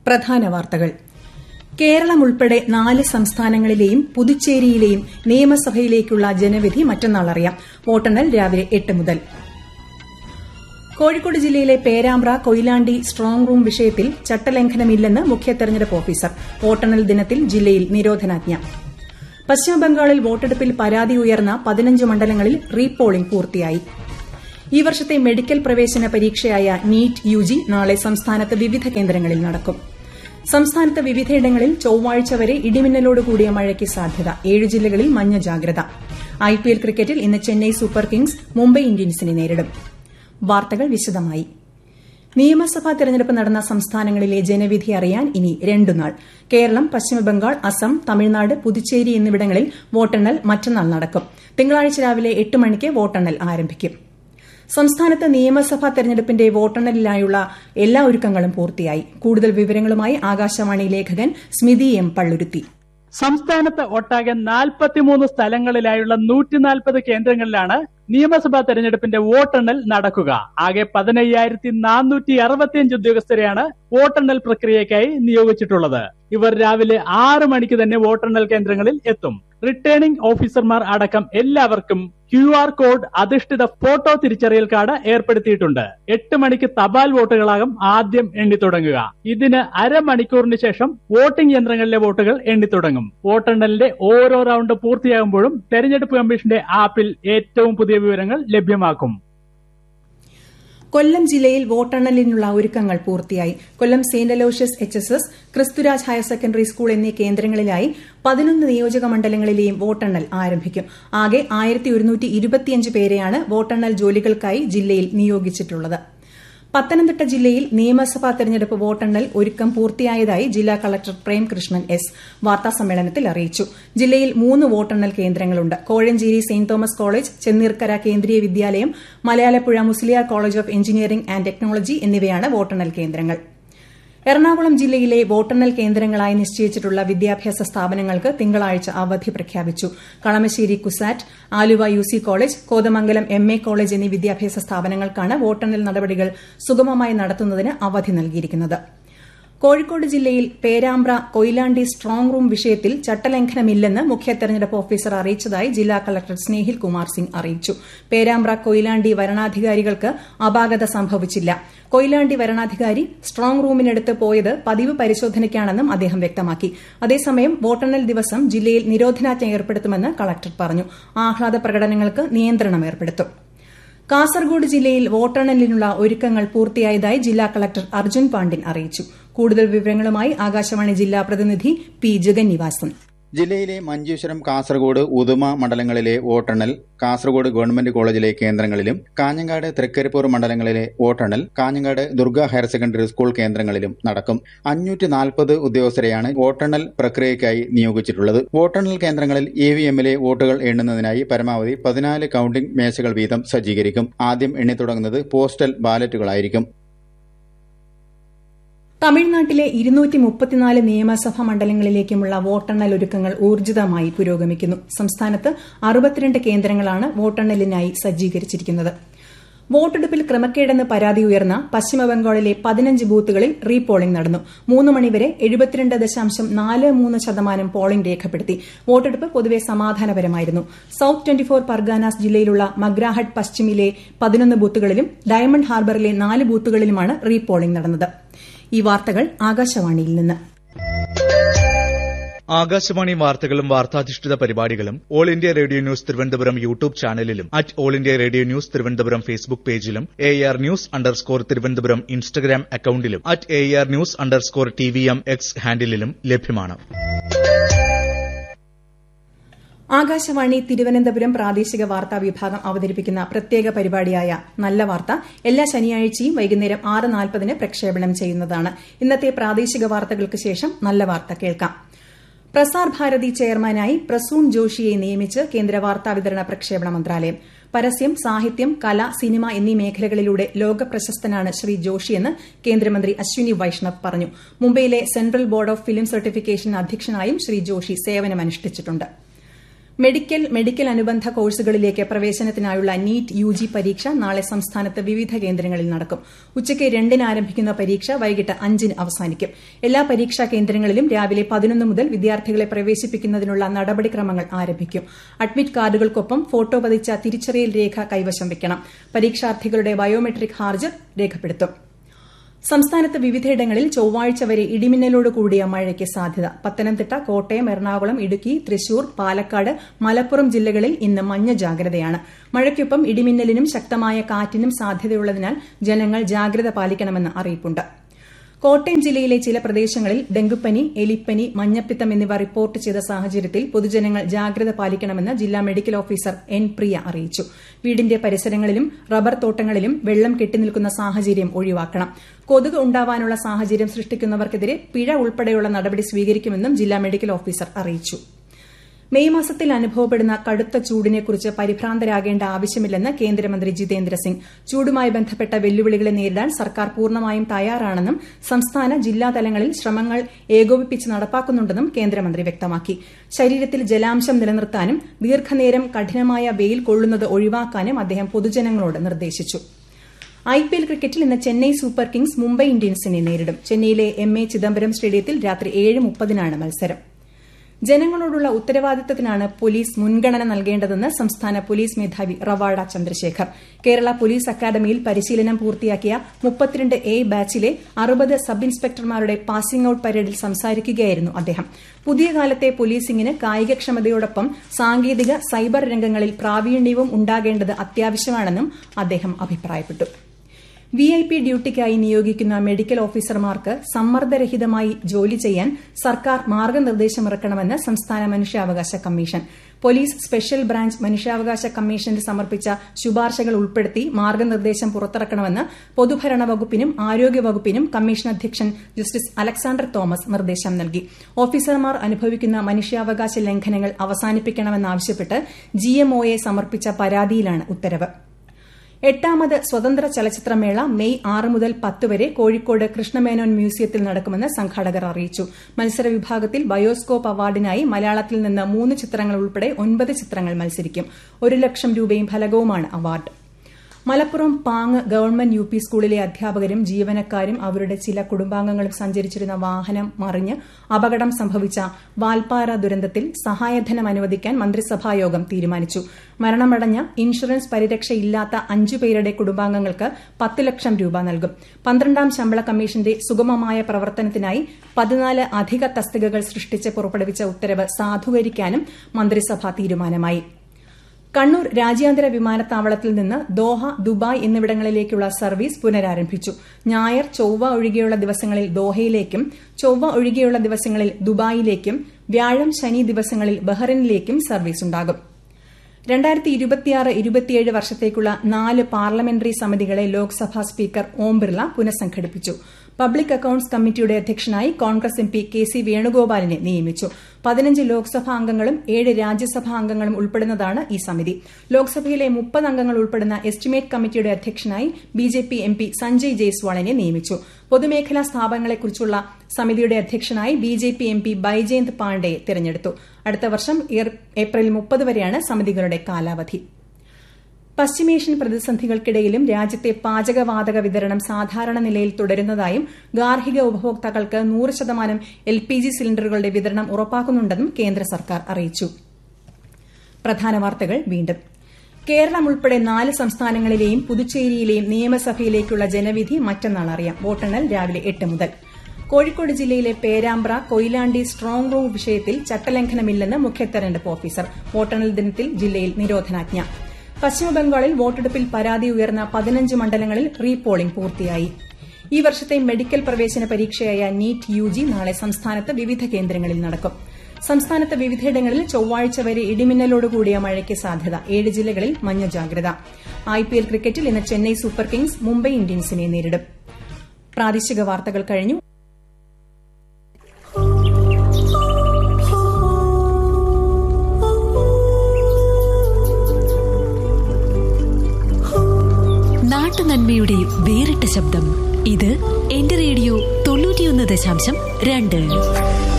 പ്രധാന വാർത്തകൾ കേരളം ഉൾപ്പെടെ നാല് സംസ്ഥാനങ്ങളിലെയും പുതുച്ചേരിയിലെയും നിയമസഭയിലേക്കുള്ള ജനവിധി മറ്റന്നാൾ അറിയാം വോട്ടെണ്ണൽ രാവിലെ എട്ട് മുതൽ കോഴിക്കോട് ജില്ലയിലെ പേരാമ്പ്ര കൊയിലാണ്ടി സ്ട്രോങ് റൂം വിഷയത്തിൽ ചട്ടലംഘനമില്ലെന്ന് മുഖ്യ തെരഞ്ഞെടുപ്പ് ഓഫീസർ വോട്ടെണ്ണൽ ദിനത്തിൽ ജില്ലയിൽ നിരോധനാജ്ഞ പശ്ചിമബംഗാളിൽ വോട്ടെടുപ്പിൽ പരാതി ഉയർന്ന പതിനഞ്ച് മണ്ഡലങ്ങളിൽ റീപോളിംഗ് പൂർത്തിയായി ഈ വർഷത്തെ മെഡിക്കൽ പ്രവേശന പരീക്ഷയായ നീറ്റ് യുജി നാളെ സംസ്ഥാനത്ത് വിവിധ കേന്ദ്രങ്ങളിൽ നടക്കും സംസ്ഥാനത്ത് വിവിധയിടങ്ങളിൽ ചൊവ്വാഴ്ച വരെ ഇടിമിന്നലോട് കൂടിയ മഴയ്ക്ക് സാധ്യത ഏഴ് ജില്ലകളിൽ മഞ്ഞ ജാഗ്രത ഐപിഎൽ ക്രിക്കറ്റിൽ ഇന്ന് ചെന്നൈ സൂപ്പർ കിങ്സ് മുംബൈ ഇന്ത്യൻസിനെ നേരിടും വാർത്തകൾ വിശദമായി നിയമസഭാ തെരഞ്ഞെടുപ്പ് നടന്ന സംസ്ഥാനങ്ങളിലെ ജനവിധി അറിയാൻ ഇനി രണ്ടുനാൾ കേരളം പശ്ചിമബംഗാൾ അസം തമിഴ്നാട് പുതുച്ചേരി എന്നിവിടങ്ങളിൽ വോട്ടെണ്ണൽ മറ്റന്നാൾ നടക്കും തിങ്കളാഴ്ച രാവിലെ എട്ട് മണിക്ക് വോട്ടെണ്ണൽ ആരംഭിക്കും സംസ്ഥാനത്ത് നിയമസഭാ തെരഞ്ഞെടുപ്പിന്റെ വോട്ടെണ്ണലിനായുള്ള എല്ലാ ഒരുക്കങ്ങളും പൂർത്തിയായി കൂടുതൽ വിവരങ്ങളുമായി ആകാശവാണി ലേഖകൻ സ്മിതി എം പള്ളുരുത്തി സംസ്ഥാനത്ത് ഒട്ടാകെ നാൽപ്പത്തിമൂന്ന് സ്ഥലങ്ങളിലായുള്ള നൂറ്റിനാൽപ്പത് കേന്ദ്രങ്ങളിലാണ് നിയമസഭാ തെരഞ്ഞെടുപ്പിന്റെ വോട്ടെണ്ണൽ നടക്കുക ആകെ പതിനയ്യായിരത്തി നാനൂറ്റി അറുപത്തിയഞ്ച് ഉദ്യോഗസ്ഥരെയാണ് വോട്ടെണ്ണൽ പ്രക്രിയയ്ക്കായി നിയോഗിച്ചിട്ടുള്ളത് ഇവർ രാവിലെ ആറ് മണിക്ക് തന്നെ വോട്ടെണ്ണൽ കേന്ദ്രങ്ങളിൽ എത്തും റിട്ടേണിംഗ് ഓഫീസർമാർ അടക്കം എല്ലാവർക്കും ക്യു ആർ കോഡ് അധിഷ്ഠിത ഫോട്ടോ തിരിച്ചറിയൽ കാർഡ് ഏർപ്പെടുത്തിയിട്ടുണ്ട് എട്ട് മണിക്ക് തപാൽ വോട്ടുകളാകും ആദ്യം എണ്ണി തുടങ്ങുക ഇതിന് അരമണിക്കൂറിന് ശേഷം വോട്ടിംഗ് യന്ത്രങ്ങളിലെ വോട്ടുകൾ എണ്ണി തുടങ്ങും വോട്ടെണ്ണലിന്റെ ഓരോ റൗണ്ട് പൂർത്തിയാകുമ്പോഴും തെരഞ്ഞെടുപ്പ് കമ്മീഷന്റെ ആപ്പിൽ ഏറ്റവും പുതിയ വിവരങ്ങൾ ലഭ്യമാക്കും കൊല്ലം ജില്ലയിൽ വോട്ടെണ്ണലിനുള്ള ഒരുക്കങ്ങൾ പൂർത്തിയായി കൊല്ലം സെന്റ് Aloysius H S S Christuraj higher secondary school എന്നീ കേന്ദ്രങ്ങളിലായി പതിനൊന്ന് നിയോജക മണ്ഡലങ്ങളിലെയും വോട്ടെണ്ണൽ ആരംഭിക്കും ആകെ ആയിരത്തി പേരെയാണ് വോട്ടെണ്ണൽ ജോലികൾക്കായി ജില്ലയിൽ നിയോഗിച്ചിട്ടുള്ളത് പത്തനംതിട്ട ജില്ലയിൽ നിയമസഭാ തെരഞ്ഞെടുപ്പ് വോട്ടെണ്ണൽ ഒരുക്കം പൂർത്തിയായതായി ജില്ലാ കളക്ടർ പ്രേംകൃഷ്ണൻ എസ് വാർത്താസമ്മേളനത്തിൽ അറിയിച്ചു ജില്ലയിൽ മൂന്ന് വോട്ടെണ്ണൽ കേന്ദ്രങ്ങളുണ്ട് കോഴഞ്ചേരി സെന്റ് Thomas college Chenneerkara Kendriya Vidyalaya Malayalappuzha Musaliar college of engineering and technology എന്നിവയാണ് വോട്ടെണ്ണൽ കേന്ദ്രങ്ങൾ എറണാകുളം ജില്ലയിലെ വോട്ടെണ്ണൽ കേന്ദ്രങ്ങളായി നിശ്ചയിച്ചിട്ടുള്ള വിദ്യാഭ്യാസ സ്ഥാപനങ്ങൾക്ക് തിങ്കളാഴ്ച അവധി പ്രഖ്യാപിച്ചു Kalamassery CUSAT Aluva U C college Kothamangalam M A college എന്നീ വിദ്യാഭ്യാസ സ്ഥാപനങ്ങൾക്കാണ് വോട്ടെണ്ണൽ നടപടികൾ സുഗമമായി നടത്തുന്നതിന് അവധി നൽകിയിരിക്കുന്നത് കോഴിക്കോട് ജില്ലയിൽ പേരാമ്പ്ര കൊയിലാണ്ടി സ്ട്രോങ് റൂം വിഷയത്തിൽ ചട്ടലംഘനമില്ലെന്ന് മുഖ്യ തെരഞ്ഞെടുപ്പ് ഓഫീസർ അറിയിച്ചതായി ജില്ലാ കളക്ടർ സ്നേഹിൽ കുമാർ സിംഗ് അറിയിച്ചു പേരാമ്പ്ര കൊയിലാണ്ടി വരണാധികാരികൾക്ക് അപാകത സംഭവിച്ചില്ല കൊയിലാണ്ടി വരണാധികാരി സ്ട്രോങ് റൂമിനടുത്ത് പോയത് പതിവ് പരിശോധനയ്ക്കാണെന്നും അദ്ദേഹം വ്യക്തമാക്കി അതേസമയം വോട്ടെണ്ണൽ ദിവസം ജില്ലയിൽ നിരോധനാജ്ഞ ഏർപ്പെടുത്തുമെന്ന് കളക്ടർ പറഞ്ഞു ആഹ്ലാദ പ്രകടനങ്ങൾക്ക് നിയന്ത്രണം ഏർപ്പെടുത്തും കാസർഗോഡ് ജില്ലയിൽ വോട്ടെണ്ണലിനുള്ള ഒരുക്കങ്ങൾ പൂർത്തിയായതായി ജില്ലാ കളക്ടർ അർജുൻ പാണ്ഡ്യൻ അറിയിച്ചു കൂടുതൽ വിവരങ്ങളുമായി ആകാശവാണി ജില്ലാ പ്രതിനിധി പി ജഗന്നിവാസൻ ജില്ലയിലെ മഞ്ചേശ്വരം കാസർഗോഡ് ഉദുമ മണ്ഡലങ്ങളിലെ വോട്ടെണ്ണൽ കാസർഗോഡ് ഗവൺമെന്റ് കോളേജിലെ കേന്ദ്രങ്ങളിലും കാഞ്ഞങ്ങാട് തൃക്കരിപ്പൂർ മണ്ഡലങ്ങളിലെ വോട്ടെണ്ണൽ Kanhangad Durga higher secondary school കേന്ദ്രങ്ങളിലും നടക്കും അഞ്ഞൂറ്റി നാൽപ്പത് ഉദ്യോഗസ്ഥരെയാണ് വോട്ടെണ്ണൽ പ്രക്രിയയ്ക്കായി നിയോഗിച്ചിട്ടുള്ളത് വോട്ടെണ്ണൽ കേന്ദ്രങ്ങളിൽ ഇ വി എമ്മിലെ വോട്ടുകൾ എണ്ണുന്നതിനായി പരമാവധി പതിനാല് കൌണ്ടിംഗ് മേശകൾ വീതം സജ്ജീകരിക്കും ആദ്യം എണ്ണിത്തുടങ്ങുന്നത് പോസ്റ്റൽ ബാലറ്റുകളായിരിക്കും തമിഴ്നാട്ടിലെ ഇരുന്നൂറ്റി മുപ്പത്തിനാല് നിയമസഭാ മണ്ഡലങ്ങളിലേക്കുമുള്ള വോട്ടെണ്ണൽ ഒരുക്കങ്ങൾ ഊർജിതമായി പുരോഗമിക്കുന്നു സംസ്ഥാനത്ത് അറുപത്തിരണ്ട് കേന്ദ്രങ്ങളാണ് വോട്ടെണ്ണലിനായി സജ്ജീകരിച്ചിരിക്കുന്നത് വോട്ടെടുപ്പിൽ ക്രമക്കേടെന്ന് പരാതി ഉയർന്ന പശ്ചിമബംഗാളിലെ പതിനഞ്ച് ബൂത്തുകളിൽ റീപോളിംഗ് നടന്നു മൂന്ന് മണിവരെ എഴുപത്തിരണ്ട് ദശാംശം നാല് മൂന്ന് ശതമാനം പോളിംഗ് രേഖപ്പെടുത്തി വോട്ടെടുപ്പ് പൊതുവെ സമാധാനപരമായിരുന്നു സൌത്ത് ട്വന്റി ഫോർ പർഗാനാസ് ജില്ലയിലുള്ള മഗ്രാഹട്ട് പശ്ചിമിലെ പതിനൊന്ന് ബൂത്തുകളിലും ഡയമണ്ട് ഹാർബറിലെ നാല് ബൂത്തുകളിലുമാണ് റീപോളിംഗ് നടന്നത് ഈ വാർത്തകൾ ആകാശവാണിയിൽ നിന്ന് ആകാശവാണി വാർത്തകളും വാർത്താധിഷ്ഠിത പരിപാടികളും All India Radio news Thiruvananthapuram YouTube ചാനലിലും at All India Radio news Thiruvananthapuram Facebook പേജിലും A R news underscore Thiruvananthapuram Instagram അക്കൌണ്ടിലും at A R news underscore T V M X ഹാൻഡിലും ലഭ്യമാണ് ആകാശവാണി തിരുവനന്തപുരം പ്രാദേശിക വാർത്താ വിഭാഗം അവതരിപ്പിക്കുന്ന പ്രത്യേക പരിപാടിയായ നല്ല വാർത്ത എല്ലാ ശനിയാഴ്ചയും വൈകുന്നേരം ആറ് നാൽപ്പതിന് പ്രക്ഷേപണം ചെയ്യുന്നതാണ് ഇന്നത്തെ പ്രാദേശിക വാർത്തകൾക്ക് ശേഷം നല്ല വാർത്ത കേൾക്കാം പ്രസാർ ഭാരതി ചെയർമാനായി പ്രസൂൺ ജോഷിയെ നിയമിച്ച് കേന്ദ്ര വാർത്താവിതരണ പ്രക്ഷേപണ മന്ത്രാലയം പരസ്യം സാഹിത്യം കല സിനിമ എന്നീ മേഖലകളിലൂടെ ലോക പ്രശസ്തനാണ് ശ്രീ ജോഷിയെന്ന് കേന്ദ്രമന്ത്രി അശ്വിനി വൈഷ്ണവ് പറഞ്ഞു മുംബൈയിലെ Central Board of Film Certification അധ്യക്ഷനായും ശ്രീ ജോഷി സേവനമനുഷ്ഠിച്ചിട്ടുണ്ട് മെഡിക്കൽ മെഡിക്കൽ അനുബന്ധ കോഴ്സുകളിലേക്ക് പ്രവേശനത്തിനായുള്ള നീറ്റ് യു ജി പരീക്ഷ നാളെ സംസ്ഥാനത്ത് വിവിധ കേന്ദ്രങ്ങളിൽ നടക്കും ഉച്ചയ്ക്ക് രണ്ടിന് ആരംഭിക്കുന്ന പരീക്ഷ വൈകിട്ട് അഞ്ചിന് അവസാനിക്കും എല്ലാ പരീക്ഷാ കേന്ദ്രങ്ങളിലും രാവിലെ പതിനൊന്ന് മുതൽ വിദ്യാർത്ഥികളെ പ്രവേശിപ്പിക്കുന്നതിനുള്ള നടപടിക്രമങ്ങൾ ആരംഭിക്കും അഡ്മിറ്റ് കാർഡുകൾക്കൊപ്പം ഫോട്ടോ പതിച്ച തിരിച്ചറിയൽ രേഖ കൈവശം വയ്ക്കണം പരീക്ഷാർത്ഥികളുടെ ബയോമെട്രിക് ഹാജർ രേഖപ്പെടുത്തും സംസ്ഥാനത്ത് വിവിധയിടങ്ങളിൽ ചൊവ്വാഴ്ച വരെ ഇടിമിന്നലോട് കൂടിയ മഴയ്ക്ക് സാധ്യത പത്തനംതിട്ട കോട്ടയം എറണാകുളം ഇടുക്കി തൃശൂർ പാലക്കാട് മലപ്പുറം ജില്ലകളിൽ ഇന്ന് മഞ്ഞ ജാഗ്രതയാണ് മഴയ്ക്കൊപ്പം ഇടിമിന്നലിനും ശക്തമായ കാറ്റിനും സാധ്യതയുള്ളതിനാൽ ജനങ്ങൾ ജാഗ്രത പാലിക്കണമെന്ന് അറിയിപ്പുണ്ട് കോട്ടയം ജില്ലയിലെ ചില പ്രദേശങ്ങളിൽ ഡെങ്കുപ്പനി എലിപ്പനി മഞ്ഞപ്പിത്തം എന്നിവ റിപ്പോർട്ട് ചെയ്ത സാഹചര്യത്തിൽ പൊതുജനങ്ങൾ ജാഗ്രത പാലിക്കണമെന്ന് ജില്ലാ മെഡിക്കൽ ഓഫീസർ എൻ പ്രിയ അറിയിച്ചു വീടിന്റെ പരിസരങ്ങളിലും റബ്ബർ തോട്ടങ്ങളിലും വെള്ളം കെട്ടിനിൽക്കുന്ന സാഹചര്യം ഒഴിവാക്കണം കൊതുക് ഉണ്ടാവാനുള്ള സാഹചര്യം സൃഷ്ടിക്കുന്നവർക്കെതിരെ പിഴ ഉൾപ്പെടെയുള്ള നടപടി സ്വീകരിക്കുമെന്നും ജില്ലാ മെഡിക്കൽ ഓഫീസർ അറിയിച്ചു മെയ് മാസത്തിൽ അനുഭവപ്പെടുന്ന കടുത്ത ചൂടിനെക്കുറിച്ച് പരിഭ്രാന്തരാകേണ്ട ആവശ്യമില്ലെന്ന് കേന്ദ്രമന്ത്രി ജിതേന്ദ്ര സിംഗ് ചൂടുമായി ബന്ധപ്പെട്ട വെല്ലുവിളികളെ നേരിടാൻ സർക്കാർ പൂർണ്ണമായും തയ്യാറാണെന്നും സംസ്ഥാന ജില്ലാ തലങ്ങളിൽ ശ്രമങ്ങൾ ഏകോപിപ്പിച്ച് നടപ്പാക്കുന്നുണ്ടെന്നും കേന്ദ്രമന്ത്രി വ്യക്തമാക്കി ശരീരത്തിൽ ജലാംശം നിലനിർത്താനും ദീർഘനേരം കഠിനമായ വെയിൽ കൊള്ളുന്നത് ഒഴിവാക്കാനും അദ്ദേഹം പൊതുജനങ്ങളോട് നിർദ്ദേശിച്ചു ഐ പി എൽ ക്രിക്കറ്റിൽ ഇന്ന് ചെന്നൈ സൂപ്പർ കിങ്സ് മുംബൈ ഇന്ത്യൻസിനെ നേരിടും ചെന്നൈയിലെ എം എ ചിദംബരം സ്റ്റേഡിയത്തിൽ രാത്രി ഏഴ് മുപ്പതിനാണ് മത്സരം ജനങ്ങളോടുള്ള ഉത്തരവാദിത്തത്തിനാണ് പോലീസ് മുൻഗണന നൽകേണ്ടതെന്ന് സംസ്ഥാന പോലീസ് മേധാവി റവാഡ ചന്ദ്രശേഖർ കേരള പോലീസ് അക്കാദമിയിൽ പരിശീലനം പൂർത്തിയാക്കിയ മുപ്പത്തിരണ്ട് എ ബാച്ചിലെ അറുപത് സബ് ഇൻസ്പെക്ടർമാരുടെ പാസിംഗ് ഔട്ട് പരേഡിൽ സംസാരിക്കുകയായിരുന്നു അദ്ദേഹം പുതിയ കാലത്തെ പോലീസിംഗിന് കായികക്ഷമതയോടൊപ്പം സാങ്കേതിക സൈബർ രംഗങ്ങളിൽ പ്രാവീണ്യവും ഉണ്ടാകേണ്ടത് അത്യാവശ്യമാണെന്നും അദ്ദേഹം അഭിപ്രായപ്പെട്ടു വി ഐ പി ഡ്യൂട്ടിക്കായി നിയോഗിക്കുന്ന മെഡിക്കൽ ഓഫീസർമാർക്ക് സമ്മർദ്ദരഹിതമായി ജോലി ചെയ്യാൻ സർക്കാർ മാർഗനിർദ്ദേശമിറക്കണമെന്ന് സംസ്ഥാന മനുഷ്യാവകാശ കമ്മീഷൻ പോലീസ് സ്പെഷ്യൽ ബ്രാഞ്ച് മനുഷ്യാവകാശ കമ്മീഷന് സമർപ്പിച്ച ശുപാർശകൾ ഉൾപ്പെടുത്തി മാർഗനിർദ്ദേശം പുറത്തിറക്കണമെന്ന് പൊതുഭരണ വകുപ്പിനും ആരോഗ്യ വകുപ്പിനും കമ്മീഷൻ അധ്യക്ഷൻ ജസ്റ്റിസ് അലക്സാണ്ടർ തോമസ് നിർദ്ദേശം നൽകി ഓഫീസർമാർ അനുഭവിക്കുന്ന മനുഷ്യാവകാശ ലംഘനങ്ങൾ അവസാനിപ്പിക്കണമെന്നാവശ്യപ്പെട്ട് ജിഎംഒയെ സമർപ്പിച്ച പരാതിയിലാണ് ഉത്തരവ് എട്ടാമത് സ്വതന്ത്ര ചലച്ചിത്രമേള മെയ് ആറ് മുതൽ പത്ത് വരെ കോഴിക്കോട് കൃഷ്ണമേനോൻ മ്യൂസിയത്തിൽ നടക്കുമെന്ന് സംഘാടകർ അറിയിച്ചു മത്സര വിഭാഗത്തിൽ ബയോസ്കോപ്പ് അവാർഡിനായി മലയാളത്തിൽ നിന്ന് മൂന്ന് ചിത്രങ്ങൾ ഉൾപ്പെടെ ഒൻപത് ചിത്രങ്ങൾ മത്സരിക്കും ഒരു ലക്ഷം രൂപയും ഫലകവുമാണ് award Malappuram Pang government U P സ്കൂളിലെ അധ്യാപകരും ജീവനക്കാരും അവരുടെ ചില കുടുംബാംഗങ്ങളും സഞ്ചരിച്ചിരുന്ന വാഹനം മറിഞ്ഞ് അപകടം സംഭവിച്ച വാൽപ്പാറ ദുരന്തത്തിൽ സഹായധനം അനുവദിക്കാൻ മന്ത്രിസഭായോഗം തീരുമാനിച്ചു മരണമടഞ്ഞ ഇൻഷുറൻസ് പരിരക്ഷയില്ലാത്ത അഞ്ചു പേരുടെ കുടുംബാംഗങ്ങൾക്ക് പത്ത് ലക്ഷം രൂപ നൽകും പന്ത്രണ്ടാം ശമ്പള കമ്മീഷന്റെ സുഗമമായ പ്രവർത്തനത്തിനായി പതിനാല് അധിക തസ്തികകൾ സൃഷ്ടിച്ച് പുറപ്പെടുവിച്ച ഉത്തരവ് സാധൂകരിക്കാനും മന്ത്രിസഭ തീരുമാനമായി കണ്ണൂർ രാജ്യാന്തര വിമാനത്താവളത്തിൽ നിന്ന് ദോഹ ദുബായ് എന്നിവിടങ്ങളിലേക്കുള്ള സർവീസ് പുനരാരംഭിച്ചു ഞായർ ചൊവ്വ ഒഴികെയുള്ള ദിവസങ്ങളിൽ ദോഹയിലേക്കും ചൊവ്വ ഒഴികെയുള്ള ദിവസങ്ങളിൽ ദുബായിലേക്കും വ്യാഴം ശനി ദിവസങ്ങളിൽ ബഹ്റിനിലേക്കും സർവീസ് ഉണ്ടാകും രണ്ടായിരത്തി ഇരുപത്തിയാറ് ഇരുപത്തിയേഴ് വർഷത്തേക്കുള്ള നാല് പാർലമെന്ററി സമിതികളെ ലോക്സഭാ സ്പീക്കർ ഓം ബിർള പുനഃസംഘടിപ്പിച്ചു പബ്ലിക് അക്കൌണ്ട്സ് കമ്മിറ്റിയുടെ അധ്യക്ഷനായി Congress M P K C വേണുഗോപാലിനെ നിയമിച്ചു പതിനഞ്ച് ലോക്സഭാ അംഗങ്ങളും ഏഴ് രാജ്യസഭാ അംഗങ്ങളും ഉൾപ്പെടുന്നതാണ് ഈ സമിതി ലോക്സഭയിലെ മുപ്പത് അംഗങ്ങൾ ഉൾപ്പെടുന്ന എസ്റ്റിമേറ്റ് കമ്മിറ്റിയുടെ അധ്യക്ഷനായി B J P M P Sanjay ജയ്സ്വാളിനെ നിയമിച്ചു പൊതുമേഖലാ സ്ഥാപനങ്ങളെക്കുറിച്ചുള്ള സമിതിയുടെ അധ്യക്ഷനായി B J P M P Baijayant പാണ്ഡെയെ തെരഞ്ഞെടുത്തു അടുത്ത വർഷം ഏപ്രിൽ മുപ്പത് വരെയാണ് സമിതികളുടെ കാലാവധി പശ്ചിമേഷ്യൻ പ്രതിസന്ധികൾക്കിടയിലും രാജ്യത്തെ പാചകവാതക വിതരണം സാധാരണ നിലയിൽ തുടരുന്നതായും ഗാർഹിക ഉപഭോക്താക്കൾക്ക് നൂറ് ശതമാനം എൽ പി ജി സിലിണ്ടറുകളുടെ വിതരണം ഉറപ്പാക്കുന്നുണ്ടെന്നും കേന്ദ്ര സർക്കാർ അറിയിച്ചു പ്രധാന വാർത്തകൾ വീണ്ടും കേരളം ഉൾപ്പെടെ നാല് സംസ്ഥാനങ്ങളിലെയും പുതുച്ചേരിയിലെയും നിയമസഭയിലേക്കുള്ള ജനവിധി മറ്റന്നാൾ അറിയാം വോട്ടെണ്ണൽ രാവിലെ എട്ട് മുതൽ കോഴിക്കോട് ജില്ലയിലെ പേരാമ്പ്ര കൊയിലാണ്ടി സ്ട്രോങ് റൂം വിഷയത്തിൽ ചട്ടലംഘനമില്ലെന്ന് മുഖ്യ തെരഞ്ഞെടുപ്പ് ഓഫീസർ വോട്ടെണ്ണൽ ദിനത്തിൽ ജില്ലയിൽ നിരോധനാജ്ഞ പശ്ചിമബംഗാളിൽ വോട്ടെടുപ്പിൽ പരാതി ഉയർന്ന പതിനഞ്ച് മണ്ഡലങ്ങളിൽ റീപോളിംഗ് പൂർത്തിയായി ഈ വർഷത്തെ മെഡിക്കൽ പ്രവേശന പരീക്ഷയായ നീറ്റ് യു ജി നാളെ സംസ്ഥാനത്ത് വിവിധ കേന്ദ്രങ്ങളിൽ നടക്കും സംസ്ഥാനത്ത് വിവിധയിടങ്ങളിൽ ചൊവ്വാഴ്ച വരെ ഇടിമിന്നലോടുകൂടിയ മഴയ്ക്ക് സാധ്യത ഏഴ് ജില്ലകളിൽ മഞ്ഞ ജാഗ്രത ഐപിഎൽ ക്രിക്കറ്റിൽ ഇന്ന് ചെന്നൈ സൂപ്പർ കിങ്സ് മുംബൈ ഇന്ത്യൻസിനെ നേരിടും പ്രാദേശിക വാർത്തകൾ കഴിഞ്ഞു നാട്ടുനന്മയുടെ വേറിട്ട ശബ്ദം ഇത് എന്റെ റേഡിയോ തൊണ്ണൂറ്റിയൊന്ന് ദശാംശം രണ്ട്